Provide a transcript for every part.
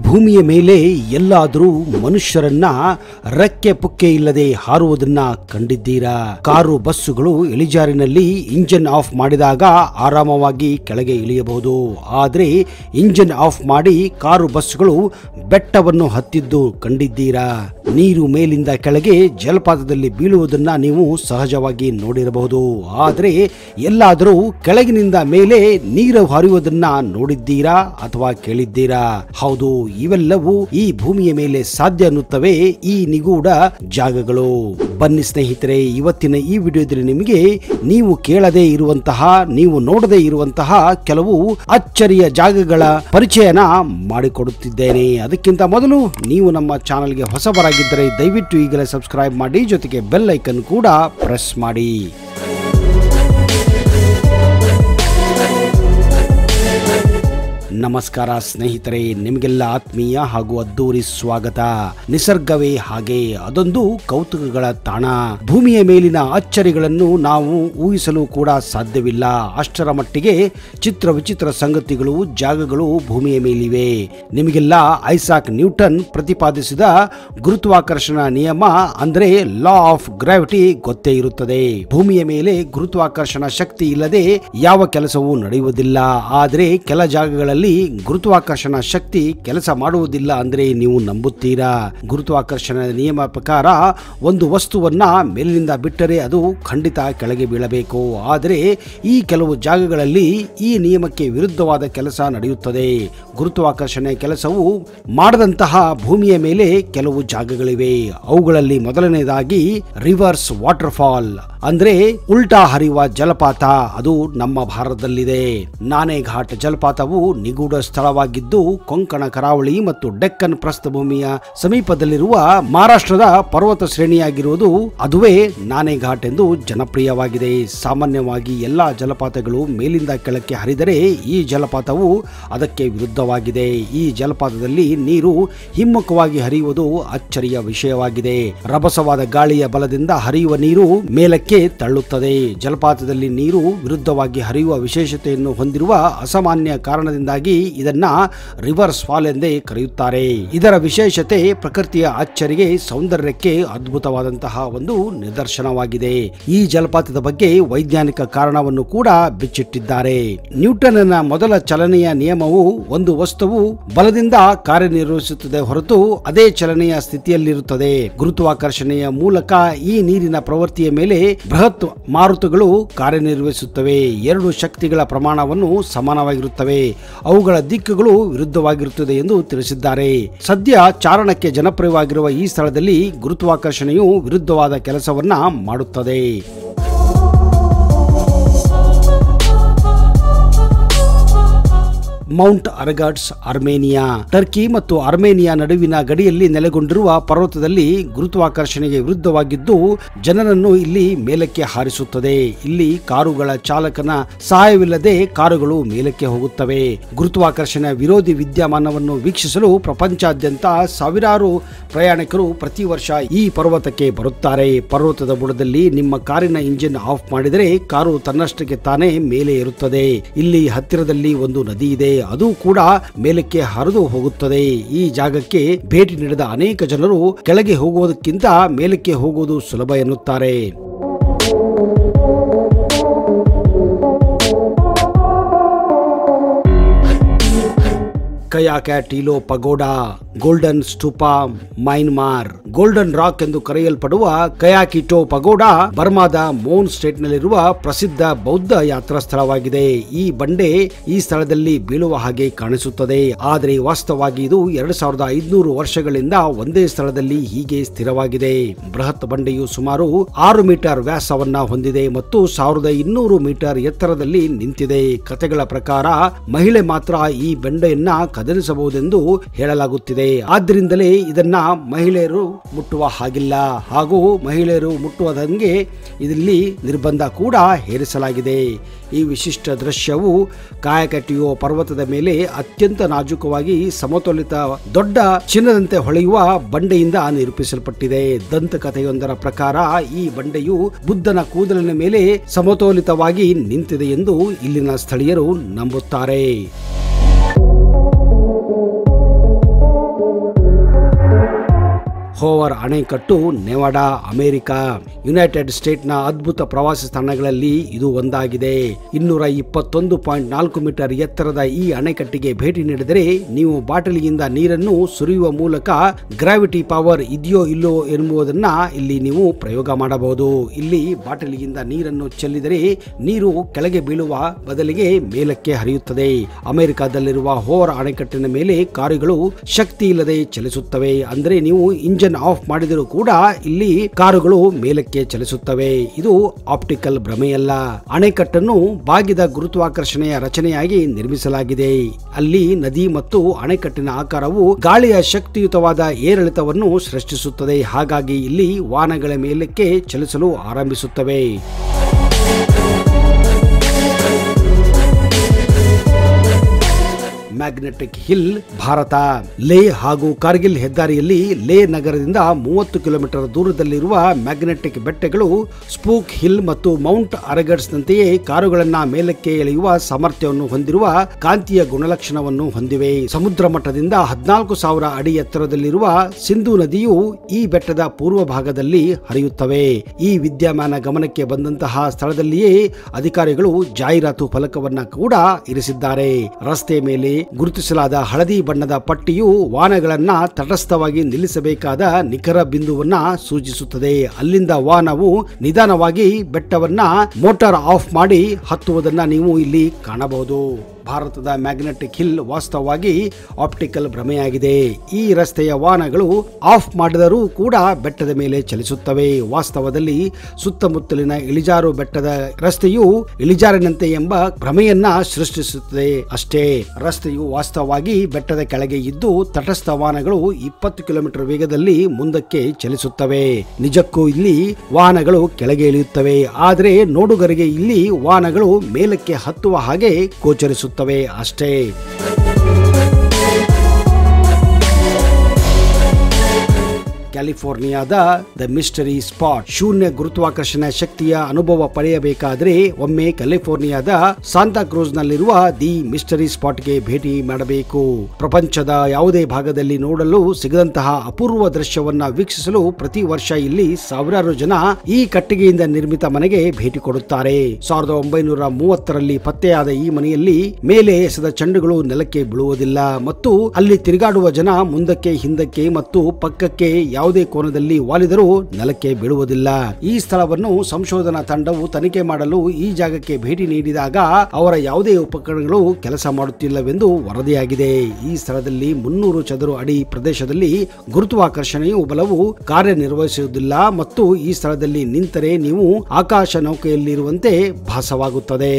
ಭೂಮಿಯ ಮೇಲೆ ಎಲ್ಲಾದರೂ ಮನುಷ್ಯರನ್ನ ರೆಕ್ಕೆ ಪುಕ್ಕೆ ಇಲ್ಲದೆ ಹಾರುವುದನ್ನ ಕಂಡಿದ್ದೀರಾ ಕಾರು ಬಸ್ಸುಗಳು ಇಳಿಜಾರಿನಲ್ಲಿ ಇಂಜಿನ್ ಆಫ್ ಮಾಡಿದಾಗ ಆರಾಮವಾಗಿ ಕೆಳಗೆ ಇಳಿಯಬಹುದು ಆದರೆ ಇಂಜಿನ್ ಆಫ್ ಮಾಡಿ ಕಾರು ಬಸ್ಸುಗಳು ಬೆಟ್ಟವನ್ನು ಹತ್ತಿದ್ದು ಕಂಡಿದ್ದೀರಾ ನೀರು ಮೇಲಿಂದ ಕೆಳಗೆ ಜಲಪಾತದಲ್ಲಿ ಬೀಳುವುದನ್ನ ನೀವು ಸಹಜವಾಗಿ ನೋಡಿರಬಹುದು ಆದರೆ ಎಲ್ಲಾದರೂ ಕೆಳಗಿನಿಂದ ಮೇಲೆ ನೀರು ಹರಿಯುವುದನ್ನ ನೋಡಿದ್ದೀರಾ ಅಥವಾ ಕೇಳಿದ್ದೀರಾ ಹೌದು ಇವೆಲ್ಲವೂ ಈ ಭೂಮಿಯ ಮೇಲೆ ಸಾಧ್ಯ ಅನ್ನುತ್ತವೆ ಈ ನಿಗೂಢ ಜಾಗಗಳು ಬನ್ನಿ ಸ್ನೇಹಿತರೆ ಇವತ್ತಿನ ಈ ವಿಡಿಯೋದಲ್ಲಿ ನಿಮಗೆ ನೀವು ಕೇಳದೇ ಇರುವಂತಹ ನೀವು ನೋಡದೇ ಇರುವಂತಹ ಕೆಲವು ಅಚ್ಚರಿಯ ಜಾಗಗಳ ಪರಿಚಯನ ಮಾಡಿಕೊಡುತ್ತಿದ್ದೇನೆ ಅದಕ್ಕಿಂತ ಮೊದಲು ನೀವು ನಮ್ಮ ಚಾನಲ್ಗೆ ಹೊಸಬರಾಗಿದ್ದರೆ ದಯವಿಟ್ಟು ಈಗಲೇ ಸಬ್ಸ್ಕ್ರೈಬ್ ಮಾಡಿ ಜೊತೆಗೆ ಬೆಲ್ ಐಕನ್ ಕೂಡ ಪ್ರೆಸ್ ಮಾಡಿ ನಮಸ್ಕಾರ ಸ್ನೇಹಿತರೆ ನಿಮಗೆಲ್ಲ ಆತ್ಮೀಯ ಹಾಗೂ ಅದ್ದೂರಿ ಸ್ವಾಗತ ನಿಸರ್ಗವೇ ಹಾಗೆ ಅದೊಂದು ಕೌತುಕಗಳ ತಾಣ ಭೂಮಿಯ ಮೇಲಿನ ಅಚ್ಚರಿಗಳನ್ನು ನಾವು ಊಹಿಸಲು ಕೂಡ ಸಾಧ್ಯವಿಲ್ಲ ಅಷ್ಟರ ಮಟ್ಟಿಗೆ ಚಿತ್ರ ವಿಚಿತ್ರ ಸಂಗತಿಗಳು ಜಾಗಗಳು ಭೂಮಿಯ ಮೇಲಿವೆ ನಿಮಗೆಲ್ಲ ಐಸಾಕ್ ನ್ಯೂಟನ್ ಪ್ರತಿಪಾದಿಸಿದ ಗುರುತ್ವಾಕರ್ಷಣ ನಿಯಮ ಅಂದ್ರೆ ಲಾ ಆಫ್ ಗ್ರಾವಿಟಿ ಗೊತ್ತೇ ಇರುತ್ತದೆ ಭೂಮಿಯ ಮೇಲೆ ಗುರುತ್ವಾಕರ್ಷಣ ಶಕ್ತಿ ಇಲ್ಲದೆ ಯಾವ ಕೆಲಸವೂ ನಡೆಯುವುದಿಲ್ಲ ಆದರೆ ಕೆಲ ಜಾಗಗಳಲ್ಲಿ ಗುರುತ್ವಾಕರ್ಷಣ ಶಕ್ತಿ ಕೆಲಸ ಮಾಡುವುದಿಲ್ಲ ಅಂದ್ರೆ ನೀವು ನಂಬುತ್ತೀರಾ ಗುರುತ್ವಾಕರ್ಷಣ ನಿಯಮ ಪ್ರಕಾರ ಒಂದು ವಸ್ತುವನ್ನ ಮೇಲಿನಿಂದ ಬಿಟ್ಟರೆ ಅದು ಖಂಡಿತ ಕೆಳಗೆ ಬೀಳಬೇಕು ಆದರೆ ಈ ಕೆಲವು ಜಾಗಗಳಲ್ಲಿ ಈ ನಿಯಮಕ್ಕೆ ವಿರುದ್ಧವಾದ ಕೆಲಸ ನಡೆಯುತ್ತದೆ ಗುರುತ್ವಾಕರ್ಷಣೆ ಕೆಲಸವು ಮಾಡದಂತಹ ಭೂಮಿಯ ಮೇಲೆ ಕೆಲವು ಜಾಗಗಳಿವೆ ಅವುಗಳಲ್ಲಿ ಮೊದಲನೇದಾಗಿ ರಿವರ್ಸ್ ವಾಟರ್ ಫಾಲ್ ಅಂದ್ರೆ ಉಲ್ಟಾ ಹರಿಯುವ ಜಲಪಾತ ಅದು ನಮ್ಮ ಭಾರತದಲ್ಲಿದೆ ನಾನೆಘಾಟ್ ಜಲಪಾತವು ನಿಗೂಢ ಸ್ಥಳವಾಗಿದ್ದು ಕೊಂಕಣ ಕರಾವಳಿ ಮತ್ತು ಡೆಕ್ಕನ್ ಪ್ರಸ್ಥಭೂಮಿಯ ಸಮೀಪದಲ್ಲಿರುವ ಮಹಾರಾಷ್ಟ್ರದ ಪರ್ವತ ಶ್ರೇಣಿಯಾಗಿರುವುದು ಅದುವೇ ನಾನೆಘಾಟ್ ಎಂದು ಜನಪ್ರಿಯವಾಗಿದೆ ಸಾಮಾನ್ಯವಾಗಿ ಎಲ್ಲಾ ಜಲಪಾತಗಳು ಮೇಲಿಂದ ಕೆಳಕ್ಕೆ ಹರಿದರೆ ಈ ಜಲಪಾತವು ಅದಕ್ಕೆ ವಿರುದ್ಧವಾಗಿದೆ ಈ ಜಲಪಾತದಲ್ಲಿ ನೀರು ಹಿಮ್ಮುಖವಾಗಿ ಹರಿಯುವುದು ಅಚ್ಚರಿಯ ವಿಷಯವಾಗಿದೆ ರಭಸವಾದ ಗಾಳಿಯ ಬಲದಿಂದ ಹರಿಯುವ ನೀರು ಮೇಲಕ್ಕೆ ತಳ್ಳುತ್ತದೆ ಜಲಪಾತದಲ್ಲಿ ನೀರು ವಿರುದ್ಧವಾಗಿ ಹರಿಯುವ ವಿಶೇಷತೆಯನ್ನು ಹೊಂದಿರುವ ಅಸಾಮಾನ್ಯ ಕಾರಣದಿಂದಾಗಿ ಇದನ್ನ ರಿವರ್ಸ್ ಫಾಲ್ ಎಂದೇ ಕರೆಯುತ್ತಾರೆ ಇದರ ವಿಶೇಷತೆ ಪ್ರಕೃತಿಯ ಅಚ್ಚರಿಗೆ ಸೌಂದರ್ಯಕ್ಕೆ ಅದ್ಭುತವಾದಂತಹ ಒಂದು ನಿದರ್ಶನವಾಗಿದೆ ಈ ಜಲಪಾತದ ಬಗ್ಗೆ ವೈಜ್ಞಾನಿಕ ಕಾರಣವನ್ನು ಕೂಡ ಬಿಚ್ಚಿಟ್ಟಿದ್ದಾರೆ ನ್ಯೂಟನ್ನ ಮೊದಲ ಚಲನೆಯ ನಿಯಮವು ಒಂದು ವಸ್ತುವು ಬಲದಿಂದ ಕಾರ್ಯನಿರ್ವಹಿಸುತ್ತದೆ ಹೊರತು ಅದೇ ಚಲನೆಯ ಸ್ಥಿತಿಯಲ್ಲಿರುತ್ತದೆ ಗುರುತ್ವಾಕರ್ಷಣೆಯ ಮೂಲಕ ಈ ನೀರಿನ ಪ್ರವೃತ್ತಿಯ ಮೇಲೆ ಬೃಹತ್ ಮಾರುತಗಳು ಕಾರ್ಯನಿರ್ವಹಿಸುತ್ತವೆ ಎರಡು ಶಕ್ತಿಗಳ ಪ್ರಮಾಣವನ್ನು ಸಮಾನವಾಗಿರುತ್ತವೆ ಅವುಗಳ ದಿಕ್ಕುಗಳು ವಿರುದ್ಧವಾಗಿರುತ್ತದೆ ಎಂದು ತಿಳಿಸಿದ್ದಾರೆ ಸದ್ಯ ಚಾರಣಕ್ಕೆ ಜನಪ್ರಿಯವಾಗಿರುವ ಈ ಸ್ಥಳದಲ್ಲಿ ಗುರುತ್ವಾಕರ್ಷಣೆಯು ವಿರುದ್ಧವಾದ ಕೆಲಸವನ್ನ ಮಾಡುತ್ತದೆ ಮೌಂಟ್ ಅರಗಟ್ಸ್ ಅರ್ಮೇನಿಯಾ ಟರ್ಕಿ ಮತ್ತು ಅರ್ಮೇನಿಯಾ ನಡುವಿನ ಗಡಿಯಲ್ಲಿ ನೆಲೆಗೊಂಡಿರುವ ಪರ್ವತದಲ್ಲಿ ಗುರುತ್ವಾಕರ್ಷಣೆಗೆ ವಿರುದ್ಧವಾಗಿದ್ದು ಜನರನ್ನು ಇಲ್ಲಿ ಮೇಲಕ್ಕೆ ಹಾರಿಸುತ್ತದೆ ಇಲ್ಲಿ ಕಾರುಗಳ ಚಾಲಕನ ಸಹಾಯವಿಲ್ಲದೆ ಕಾರುಗಳು ಮೇಲಕ್ಕೆ ಹೋಗುತ್ತವೆ ಗುರುತ್ವಾಕರ್ಷಣೆ ವಿರೋಧಿ ವಿದ್ಯಮಾನವನ್ನು ವೀಕ್ಷಿಸಲು ಪ್ರಪಂಚಾದ್ಯಂತ ಸಾವಿರಾರು ಪ್ರಯಾಣಿಕರು ಪ್ರತಿ ವರ್ಷ ಈ ಪರ್ವತಕ್ಕೆ ಬರುತ್ತಾರೆ ಪರ್ವತದ ಬುಡದಲ್ಲಿ ನಿಮ್ಮ ಕಾರಿನ ಇಂಜಿನ್ ಆಫ್ ಮಾಡಿದರೆ ಕಾರು ತನ್ನಷ್ಟಕ್ಕೆ ತಾನೇ ಮೇಲೆ ಇರುತ್ತದೆ ಇಲ್ಲಿ ಹತ್ತಿರದಲ್ಲಿ ಒಂದು ನದಿ ಇದೆ ಅದು ಕೂಡ ಮೇಲಕ್ಕೆ ಹರಿದು ಹೋಗುತ್ತದೆ ಈ ಜಾಗಕ್ಕೆ ಭೇಟಿ ನೀಡಿದ ಅನೇಕ ಜನರು ಕೆಳಗೆ ಹೋಗುವುದಕ್ಕಿಂತ ಮೇಲಕ್ಕೆ ಹೋಗುವುದು ಸುಲಭ ಎನ್ನುತ್ತಾರೆ Kyaiktiyo pagoda golden stupa Myanmar golden rock ಎಂದು ಕರೆಯಲ್ಪಡುವ ಕಯಾಕಿಟೋ ಪಗೋಡಾ ಬರ್ಮಾದ ಮೋನ್ ಸ್ಟೇಟ್ ನಲ್ಲಿರುವ ಪ್ರಸಿದ್ಧ ಬೌದ್ಧ ಯಾತ್ರಾ ಸ್ಥಳವಾಗಿದೆ ಈ ಬಂಡೆ ಈ ಸ್ಥಳದಲ್ಲಿ ಬೀಳುವ ಹಾಗೆ ಕಾಣಿಸುತ್ತದೆ ಆದರೆ ವಾಸ್ತವವಾಗಿ ಇದು ಎರಡು ಸಾವಿರದ ಐದುನೂರು ವರ್ಷಗಳಿಂದ ಒಂದೇ ಸ್ಥಳದಲ್ಲಿ ಹೀಗೆ ಸ್ಥಿರವಾಗಿದೆ ಬೃಹತ್ ಬಂಡೆಯು ಸುಮಾರು ಆರು ಮೀಟರ್ ವ್ಯಾಸವನ್ನ ಹೊಂದಿದೆ ಮತ್ತು ಸಾವಿರದ ಇನ್ನೂರು ಮೀಟರ್ ಎತ್ತರದಲ್ಲಿ ನಿಂತಿದೆ ಕತೆಗಳ ಪ್ರಕಾರ ಮಹಿಳೆ ಮಾತ್ರ ಈ ಬಂಡೆಯನ್ನ ಕದಲಿಸಬಹುದೆಂದು ಹೇಳಲಾಗುತ್ತಿದೆ ಆದ್ದರಿಂದಲೇ ಇದನ್ನ ಮಹಿಳೆಯರು ಮುಟ್ಟುವ ಹಾಗಿಲ್ಲ ಹಾಗೂ ಮಹಿಳೆಯರು ಮುಟ್ಟುವುದಂಗೆ ಇಲ್ಲಿ ನಿರ್ಬಂಧ ಕೂಡ ಹೇರಿಸಲಾಗಿದೆ ಈ ವಿಶಿಷ್ಟ ದೃಶ್ಯವು ಕಾಯಕಟಿಯೋ ಪರ್ವತದ ಮೇಲೆ ಅತ್ಯಂತ ನಾಜೂಕವಾಗಿ ಸಮತೋಲಿತ ದೊಡ್ಡ ಚಿನ್ನದಂತೆ ಹೊಳೆಯುವ ಬಂಡೆಯಿಂದ ನಿರೂಪಿಸಲ್ಪಟ್ಟಿದೆ ದಂತಕಥೆಯೊಂದರ ಪ್ರಕಾರ ಈ ಬಂಡೆಯು ಬುದ್ಧನ ಕೂದಲಿನ ಮೇಲೆ ಸಮತೋಲಿತವಾಗಿ ನಿಂತಿದೆ ಎಂದು ಇಲ್ಲಿನ ಸ್ಥಳೀಯರು ನಂಬುತ್ತಾರೆ ಹೋವರ್ ಅಣೆಕಟ್ಟು ನೆವಾಡಾ ಅಮೆರಿಕ ಯುನೈಟೆಡ್ ಸ್ಟೇಟ್ನ ಅದ್ಭುತ ಪ್ರವಾಸಿ ತಾಣಗಳಲ್ಲಿ ಇದು ಒಂದಾಗಿದೆ ಇನ್ನೂರ ಇಪ್ಪತ್ತೊಂದು ಪಾಯಿಂಟ್ ನಾಲ್ಕು ಮೀಟರ್ ಎತ್ತರದ ಈ ಅಣೆಕಟ್ಟಿಗೆ ಭೇಟಿ ನೀಡಿದರೆ ನೀವು ಬಾಟಲಿಯಿಂದ ನೀರನ್ನು ಸುರಿಯುವ ಮೂಲಕ ಗ್ರಾವಿಟಿ ಪವರ್ ಇದೆಯೋ ಇಲ್ಲೋ ಎನ್ನುವುದನ್ನ ಇಲ್ಲಿ ನೀವು ಪ್ರಯೋಗ ಮಾಡಬಹುದು ಇಲ್ಲಿ ಬಾಟಲಿಯಿಂದ ನೀರನ್ನು ಚೆಲ್ಲಿದರೆ ನೀರು ಕೆಳಗೆ ಬೀಳುವ ಬದಲಿಗೆ ಮೇಲಕ್ಕೆ ಹರಿಯುತ್ತದೆ ಅಮೆರಿಕದಲ್ಲಿರುವ ಹೋವರ್ ಅಣೆಕಟ್ಟಿನ ಮೇಲೆ ಕಾರುಗಳು ಶಕ್ತಿ ಇಲ್ಲದೆ ಚಲಿಸುತ್ತವೆ ಅಂದ್ರೆ ನೀವು ಇಂಜನ್ ಆಫ್ ಮಾಡಿದರೂ ಕೂಡ ಇಲ್ಲಿ ಕಾರುಗಳು ಮೇಲಕ್ಕೆ ಚಲಿಸುತ್ತವೆ ಇದು ಆಪ್ಟಿಕಲ್ ಭ್ರಮೆಯಲ್ಲ ಅಣೆಕಟ್ಟನ್ನು ಬಾಗಿದ ಗುರುತ್ವಾಕರ್ಷಣೆಯ ರಚನೆಯಾಗಿ ನಿರ್ಮಿಸಲಾಗಿದೆ ಅಲ್ಲಿ ನದಿ ಮತ್ತು ಅಣೆಕಟ್ಟಿನ ಆಕಾರವು ಗಾಳಿಯ ಶಕ್ತಿಯುತವಾದ ಏರಿಳಿತವನ್ನು ಸೃಷ್ಟಿಸುತ್ತದೆ ಹಾಗಾಗಿ ಇಲ್ಲಿ ವಾಹನಗಳ ಮೇಲಕ್ಕೆ ಚಲಿಸಲು ಆರಂಭಿಸುತ್ತವೆ ಮ್ಯಾಗ್ನೆಟಿಕ್ ಹಿಲ್ ಭಾರತ ಲೇ ಹಾಗೂ ಕಾರ್ಗಿಲ್ ಹೆದ್ದಾರಿಯಲ್ಲಿ ಲೇ ನಗರದಿಂದ ಮೂವತ್ತು ಕಿಲೋಮೀಟರ್ ದೂರದಲ್ಲಿರುವ ಮ್ಯಾಗ್ನೆಟಿಕ್ ಬೆಟ್ಟಗಳು ಸ್ಪೂಕ್ ಹಿಲ್ ಮತ್ತು ಮೌಂಟ್ ಅರಗಡ್ಸ್ ನಂತೆಯೇ ಕಾರುಗಳನ್ನ ಮೇಲಕ್ಕೆ ಎಳೆಯುವ ಸಾಮರ್ಥ್ಯವನ್ನು ಹೊಂದಿರುವ ಕಾಂತೀಯ ಗುಣಲಕ್ಷಣವನ್ನು ಹೊಂದಿವೆ ಸಮುದ್ರ ಮಟ್ಟದಿಂದ ಹದಿನಾಲ್ಕು ಸಾವಿರ ಅಡಿ ಎತ್ತರದಲ್ಲಿರುವ ಸಿಂಧು ನದಿಯು ಈ ಬೆಟ್ಟದ ಪೂರ್ವ ಭಾಗದಲ್ಲಿ ಹರಿಯುತ್ತವೆ ಈ ವಿದ್ಯಮಾನ ಗಮನಕ್ಕೆ ಬಂದಂತಹ ಸ್ಥಳದಲ್ಲಿಯೇ ಅಧಿಕಾರಿಗಳು ಜಾಹೀರಾತು ಫಲಕವನ್ನ ಕೂಡ ಇರಿಸಿದ್ದಾರೆ ರಸ್ತೆ ಮೇಲೆ ಗುರುತಿಸಲಾದ ಹಳದಿ ಬಣ್ಣದ ಪಟ್ಟಿಯು ವಾಹನಗಳನ್ನ ತಟಸ್ಥವಾಗಿ ನಿಲ್ಲಿಸಬೇಕಾದ ನಿಖರ ಬಿಂದುವನ್ನ ಸೂಚಿಸುತ್ತದೆ ಅಲ್ಲಿಂದ ವಾಹನವು ನಿಧಾನವಾಗಿ ಬೆಟ್ಟವನ್ನ ಮೋಟಾರ್ ಆಫ್ ಮಾಡಿ ಹತ್ತುವುದನ್ನ ನೀವು ಇಲ್ಲಿ ಕಾಣಬಹುದು ಭಾರತದ ಮ್ಯಾಗ್ನೆಟಿಕ್ ಹಿಲ್ ವಾಸ್ತವವಾಗಿ ಆಪ್ಟಿಕಲ್ ಭ್ರಮೆಯಾಗಿದೆ ಈ ರಸ್ತೆಯ ವಾಹನಗಳು ಆಫ್ ಮಾಡಿದರೂ ಕೂಡ ಬೆಟ್ಟದ ಮೇಲೆ ಚಲಿಸುತ್ತವೆ ವಾಸ್ತವದಲ್ಲಿ ಸುತ್ತಮುತ್ತಲಿನ ಇಳಿಜಾರು ಬೆಟ್ಟದ ರಸ್ತೆಯು ಇಳಿಜಾರಿನಂತೆ ಎಂಬ ಭ್ರಮೆಯನ್ನ ಸೃಷ್ಟಿಸುತ್ತದೆ ಅಷ್ಟೇ ರಸ್ತೆಯು ವಾಸ್ತವವಾಗಿ ಬೆಟ್ಟದ ಕೆಳಗೆ ಇದ್ದು ತಟಸ್ಥ ವಾಹನಗಳು ಇಪ್ಪತ್ತು ಕಿಲೋಮೀಟರ್ ವೇಗದಲ್ಲಿ ಮುಂದಕ್ಕೆ ಚಲಿಸುತ್ತವೆ ನಿಜಕ್ಕೂ ಇಲ್ಲಿ ವಾಹನಗಳು ಕೆಳಗೆ ಇಳಿಯುತ್ತವೆ ಆದರೆ ನೋಡುಗರಿಗೆ ಇಲ್ಲಿ ವಾಹನಗಳು ಮೇಲಕ್ಕೆ ಹತ್ತುವ ಹಾಗೆ ಗೋಚರಿಸುತ್ತವೆ ಅಷ್ಟೇ ಕ್ಯಾಲಿಫೋರ್ನಿಯಾದ ದ ಮಿಸ್ಟರಿ ಸ್ಪಾಟ್ ಶೂನ್ಯ ಗುರುತ್ವಾಕರ್ಷಣ ಶಕ್ತಿಯ ಅನುಭವ ಪಡೆಯಬೇಕಾದ್ರೆ ಒಮ್ಮೆ ಕ್ಯಾಲಿಫೋರ್ನಿಯಾದ ಸಾಂತಾ ಕ್ರೂಸ್ ನಲ್ಲಿರುವ ದಿ ಮಿಸ್ಟರಿ ಸ್ಪಾಟ್ಗೆ ಭೇಟಿ ಮಾಡಬೇಕು ಪ್ರಪಂಚದ ಯಾವುದೇ ಭಾಗದಲ್ಲಿ ನೋಡಲು ಸಿಗದಂತಹ ಅಪೂರ್ವ ದೃಶ್ಯವನ್ನ ವೀಕ್ಷಿಸಲು ಪ್ರತಿ ವರ್ಷ ಇಲ್ಲಿ ಸಾವಿರಾರು ಜನ ಈ ಕಟ್ಟಿಗೆಯಿಂದ ನಿರ್ಮಿತ ಮನೆಗೆ ಭೇಟಿ ಕೊಡುತ್ತಾರೆ ಸಾವಿರದ ಒಂಬೈನೂರ ಮೂವತ್ತರಲ್ಲಿ ಪತ್ತೆಯಾದ ಈ ಮನೆಯಲ್ಲಿ ಮೇಲೆ ಎಸೆದ ಚೆಂಡುಗಳು ನೆಲಕ್ಕೆ ಬೀಳುವುದಿಲ್ಲ ಮತ್ತು ಅಲ್ಲಿ ತಿರುಗಾಡುವ ಜನ ಮುಂದಕ್ಕೆ ಹಿಂದಕ್ಕೆ ಮತ್ತು ಪಕ್ಕಕ್ಕೆ ಯಾವುದೇ ಕೋನದಲ್ಲಿ ವಾಲಿದರೂ ನೆಲಕ್ಕೆ ಬೀಳುವುದಿಲ್ಲ ಈ ಸ್ಥಳವನ್ನು ಸಂಶೋಧನಾ ತಂಡವು ತನಿಖೆ ಮಾಡಲು ಈ ಜಾಗಕ್ಕೆ ಭೇಟಿ ನೀಡಿದಾಗ ಅವರ ಯಾವುದೇ ಉಪಕರಣಗಳು ಕೆಲಸ ಮಾಡುತ್ತಿಲ್ಲವೆಂದು ವರದಿಯಾಗಿದೆ ಈ ಸ್ಥಳದಲ್ಲಿ ಮುನ್ನೂರು ಚದುರು ಅಡಿ ಪ್ರದೇಶದಲ್ಲಿ ಗುರುತ್ವಾಕರ್ಷಣೆಯು ಬಲವು ಕಾರ್ಯನಿರ್ವಹಿಸುವುದಿಲ್ಲ ಮತ್ತು ಈ ಸ್ಥಳದಲ್ಲಿ ನಿಂತರೆ ನೀವು ಆಕಾಶ ನೌಕೆಯಲ್ಲಿರುವಂತೆ ಭಾಸವಾಗುತ್ತದೆ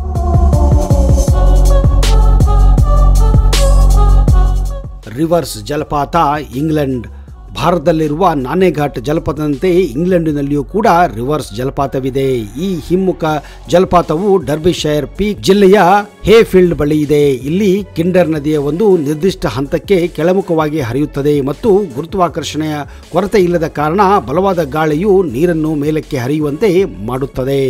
ರಿವರ್ಸ್ ಜಲಪಾತ ಇಂಗ್ಲೆಂಡ್ ಭಾರತದಲ್ಲಿರುವ ನಾನೆಘಾಟ್ ಜಲಪಾತದಂತೆ ಇಂಗ್ಲೆಂಡಿನಲ್ಲಿಯೂ ಕೂಡ ರಿವರ್ಸ್ ಜಲಪಾತವಿದೆ ಈ ಹಿಮ್ಮುಖ ಜಲಪಾತವು ಡರ್ಬಿಶೈರ್ ಪೀಕ್ ಜಿಲ್ಲೆಯ ಹೇಫೀಲ್ಡ್ ಬಳಿ ಇದೆ ಇಲ್ಲಿ ಕಿಂಡರ್ ನದಿಯ ಒಂದು ನಿರ್ದಿಷ್ಟ ಹಂತಕ್ಕೆ ಕೆಳಮುಖವಾಗಿ ಹರಿಯುತ್ತದೆ ಮತ್ತು ಗುರುತ್ವಾಕರ್ಷಣೆಯ ಕೊರತೆ ಇಲ್ಲದ ಕಾರಣ ಬಲವಾದ ಗಾಳಿಯು ನೀರನ್ನು ಮೇಲಕ್ಕೆ ಹರಿಯುವಂತೆ ಮಾಡುತ್ತದೆ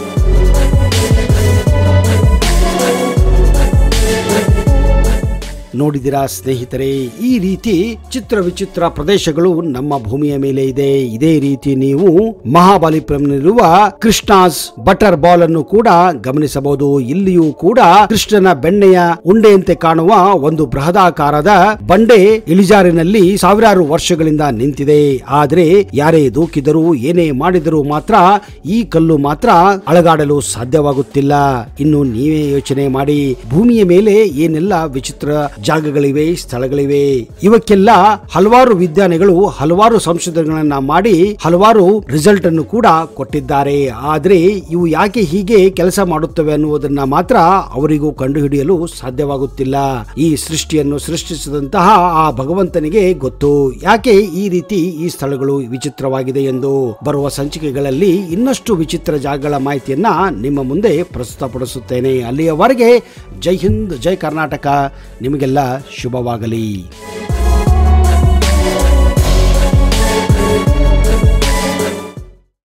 ನೋಡಿದಿರಾ ಸ್ನೇಹಿತರೆ ಈ ರೀತಿ ಚಿತ್ರ ವಿಚಿತ್ರ ಪ್ರದೇಶಗಳು ನಮ್ಮ ಭೂಮಿಯ ಮೇಲೆ ಇದೆ ಇದೇ ರೀತಿ ನೀವು ಮಹಾಬಲಿಪುರಂನಲ್ಲಿರುವ ಕೃಷ್ಣಾಸ್ ಬಟರ್ ಬಾಲ್ ಅನ್ನು ಕೂಡ ಗಮನಿಸಬಹುದು ಇಲ್ಲಿಯೂ ಕೂಡ ಕೃಷ್ಣನ ಬೆಣ್ಣೆಯ ಉಂಡೆಯಂತೆ ಕಾಣುವ ಒಂದು ಬೃಹದಾಕಾರದ ಬಂಡೆ ಇಳಿಜಾರಿನಲ್ಲಿ ಸಾವಿರಾರು ವರ್ಷಗಳಿಂದ ನಿಂತಿದೆ ಆದ್ರೆ ಯಾರೇ ದೂಕಿದರೂ ಏನೇ ಮಾಡಿದರೂ ಮಾತ್ರ ಈ ಕಲ್ಲು ಮಾತ್ರ ಅಳಗಾಡಲು ಸಾಧ್ಯವಾಗುತ್ತಿಲ್ಲ ಇನ್ನು ನೀವೇ ಯೋಚನೆ ಮಾಡಿ ಭೂಮಿಯ ಮೇಲೆ ಏನೆಲ್ಲ ವಿಚಿತ್ರ ಜಾಗಗಳಿವೆ ಸ್ಥಳಗಳಿವೆ ಇವಕ್ಕೆಲ್ಲ ಹಲವಾರು ವಿಜ್ಞಾನಿಗಳು ಹಲವಾರು ಸಂಶೋಧನೆಗಳನ್ನ ಮಾಡಿ ಹಲವಾರು ರಿಸಲ್ಟ್ ಅನ್ನು ಕೂಡ ಕೊಟ್ಟಿದ್ದಾರೆ ಆದ್ರೆ ಇವು ಯಾಕೆ ಹೀಗೆ ಕೆಲಸ ಮಾಡುತ್ತವೆ ಅನ್ನುವುದನ್ನ ಮಾತ್ರ ಅವರಿಗೂ ಕಂಡುಹಿಡಿಯಲು ಸಾಧ್ಯವಾಗುತ್ತಿಲ್ಲ ಈ ಸೃಷ್ಟಿಯನ್ನು ಸೃಷ್ಟಿಸಿದಂತಹ ಆ ಭಗವಂತನಿಗೆ ಗೊತ್ತು ಯಾಕೆ ಈ ರೀತಿ ಈ ಸ್ಥಳಗಳು ವಿಚಿತ್ರವಾಗಿದೆ ಎಂದು ಬರುವ ಸಂಚಿಕೆಗಳಲ್ಲಿ ಇನ್ನಷ್ಟು ವಿಚಿತ್ರ ಜಾಗಗಳ ಮಾಹಿತಿಯನ್ನ ನಿಮ್ಮ ಮುಂದೆ ಪ್ರಸ್ತುತಪಡಿಸುತ್ತೇನೆ ಅಲ್ಲಿಯವರೆಗೆ ಜೈ ಹಿಂದ್ ಜೈ ಕರ್ನಾಟಕ ನಿಮಗೆಲ್ಲ ಶುಭವಾಗಲಿ